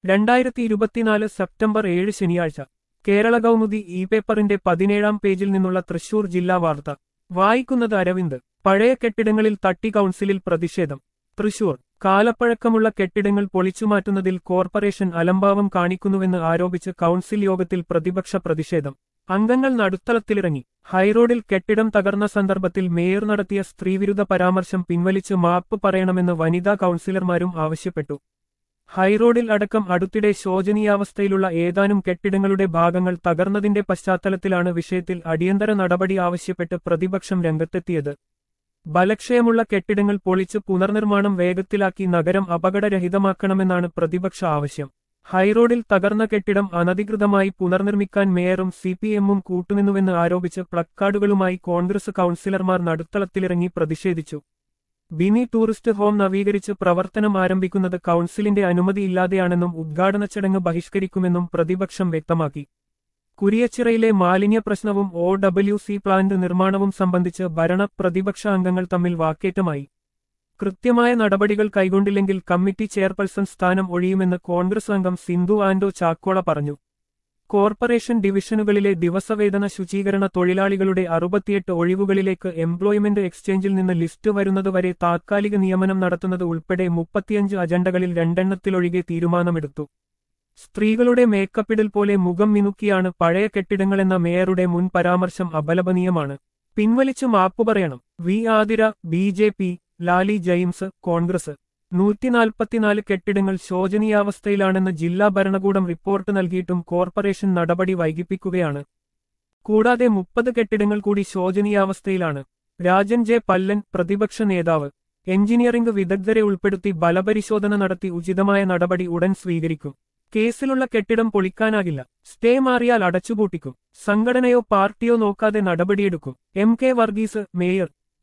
രണ്ടായിരത്തി ഇരുപത്തിനാല് സെപ്റ്റംബർ ഏഴ് ശനിയാഴ്ച കേരള കൗമുദി ഇ പേപ്പറിന്റെ പതിനേഴാം പേജിൽ നിന്നുള്ള തൃശൂർ ജില്ലാ വാർത്ത വായിക്കുന്നത് അരവിന്ദ് പഴയ കെട്ടിടങ്ങളിൽ തട്ടി കൗൺസിലിൽ പ്രതിഷേധം തൃശൂർ കാലപ്പഴക്കമുള്ള കെട്ടിടങ്ങൾ പൊളിച്ചുമാറ്റുന്നതിൽ കോർപ്പറേഷൻ അലംഭാവം കാണിക്കുന്നുവെന്ന് ആരോപിച്ച് കൗൺസിൽ യോഗത്തിൽ പ്രതിപക്ഷ പ്രതിഷേധം അംഗങ്ങൾ നടുത്തളത്തിലിറങ്ങി ഹൈറോഡിൽ കെട്ടിടം തകർന്ന സന്ദർഭത്തിൽ മേയർ നടത്തിയ സ്ത്രീവിരുദ്ധ പരാമർശം പിൻവലിച്ച് മാപ്പ് പറയണമെന്ന് വനിതാ കൗൺസിലർമാരും ആവശ്യപ്പെട്ടു ഹൈറോഡിൽ അടക്കം അടുത്തിടെ ശോചനീയാവസ്ഥയിലുള്ള ഏതാനും കെട്ടിടങ്ങളുടെ ഭാഗങ്ങൾ തകർന്നതിന്റെ പശ്ചാത്തലത്തിലാണ് വിഷയത്തിൽ അടിയന്തര നടപടി ആവശ്യപ്പെട്ട് പ്രതിപക്ഷം രംഗത്തെത്തിയത് ബലക്ഷയമുള്ള കെട്ടിടങ്ങൾ പൊളിച്ച് പുനർനിർമ്മാണം വേഗത്തിലാക്കി നഗരം അപകടരഹിതമാക്കണമെന്നാണ് പ്രതിപക്ഷ ആവശ്യം ഹൈറോഡിൽ തകർന്ന കെട്ടിടം അനധികൃതമായി പുനർനിർമ്മിക്കാൻ മേയറും സിപിഎമ്മും കൂട്ടുനിന്നുവെന്ന് ആരോപിച്ച് പ്ലക്കാർഡുകളുമായി കോൺഗ്രസ് കൗൺസിലർമാർ നടുത്തളത്തിലിറങ്ങി പ്രതിഷേധിച്ചു ബിനി ടൂറിസ്റ്റ് ഹോം നവീകരിച്ച് പ്രവർത്തനം ആരംഭിക്കുന്നത് കൗൺസിലിന്റെ അനുമതിയില്ലാതെയാണെന്നും ഉദ്ഘാടന ചടങ്ങ് ബഹിഷ്കരിക്കുമെന്നും പ്രതിപക്ഷം വ്യക്തമാക്കി കുരിയച്ചിറയിലെ മാലിന്യ പ്രശ്നവും ഒ ഡബ്ല്യു സി പ്ലാന്റ് നിർമ്മാണവും സംബന്ധിച്ച് ഭരണ പ്രതിപക്ഷ അംഗങ്ങൾ തമ്മിൽ വാക്കേറ്റമായി കൃത്യമായ നടപടികൾ കൈകൊണ്ടില്ലെങ്കിൽ കമ്മിറ്റി ചെയർപേഴ്സൺ സ്ഥാനം ഒഴിയുമെന്ന് കോൺഗ്രസ് അംഗം സിന്ധു ആൻഡോ ചാക്കോള പറഞ്ഞു കോർപ്പറേഷൻ ഡിവിഷനുകളിലെ ദിവസവേതന ശുചീകരണ തൊഴിലാളികളുടെ അറുപത്തിയെട്ട് ഒഴിവുകളിലേക്ക് എംപ്ലോയ്മെന്റ് എക്സ്ചേഞ്ചിൽ നിന്ന് ലിസ്റ്റ് വരുന്നതുവരെ താത്കാലിക നിയമനം നടത്തുന്നത് ഉൾപ്പെടെ മുപ്പത്തിയഞ്ച് അജണ്ടകളിൽ രണ്ടെണ്ണത്തിലൊഴികെ തീരുമാനമെടുത്തു സ്ത്രീകളുടെ മേക്കപ്പിടൽ പോലെ മുഖം മിനുക്കിയാണ് പഴയ കെട്ടിടങ്ങളെന്ന മേയറുടെ മുൻ പരാമർശം അപലപനീയമാണ് പിൻവലിച്ചു മാപ്പു പറയണം V Athira B J P Lali James Congress നൂറ്റിനാൽപ്പത്തിനാല് കെട്ടിടങ്ങൾ ശോചനീയാവസ്ഥയിലാണെന്ന് ജില്ലാ ഭരണകൂടം റിപ്പോർട്ട് നൽകിയിട്ടും കോർപ്പറേഷൻ നടപടി വൈകിപ്പിക്കുകയാണ് കൂടാതെ മുപ്പത് കെട്ടിടങ്ങൾ കൂടി ശോചനീയാവസ്ഥയിലാണ് രാജൻ ജെ പല്ലൻ പ്രതിപക്ഷ നേതാവ് എഞ്ചിനീയറിംഗ് വിദഗ്ധരെ ഉൾപ്പെടുത്തി ബലപരിശോധന നടത്തി ഉചിതമായ നടപടി ഉടൻ സ്വീകരിക്കും കേസിലുള്ള കെട്ടിടം പൊളിക്കാനാകില്ല സ്റ്റേ മാറിയാൽ അടച്ചുപൂട്ടിക്കും സംഘടനയോ പാർട്ടിയോ നോക്കാതെ നടപടിയെടുക്കും എം കെ വർഗീസ് മേയർ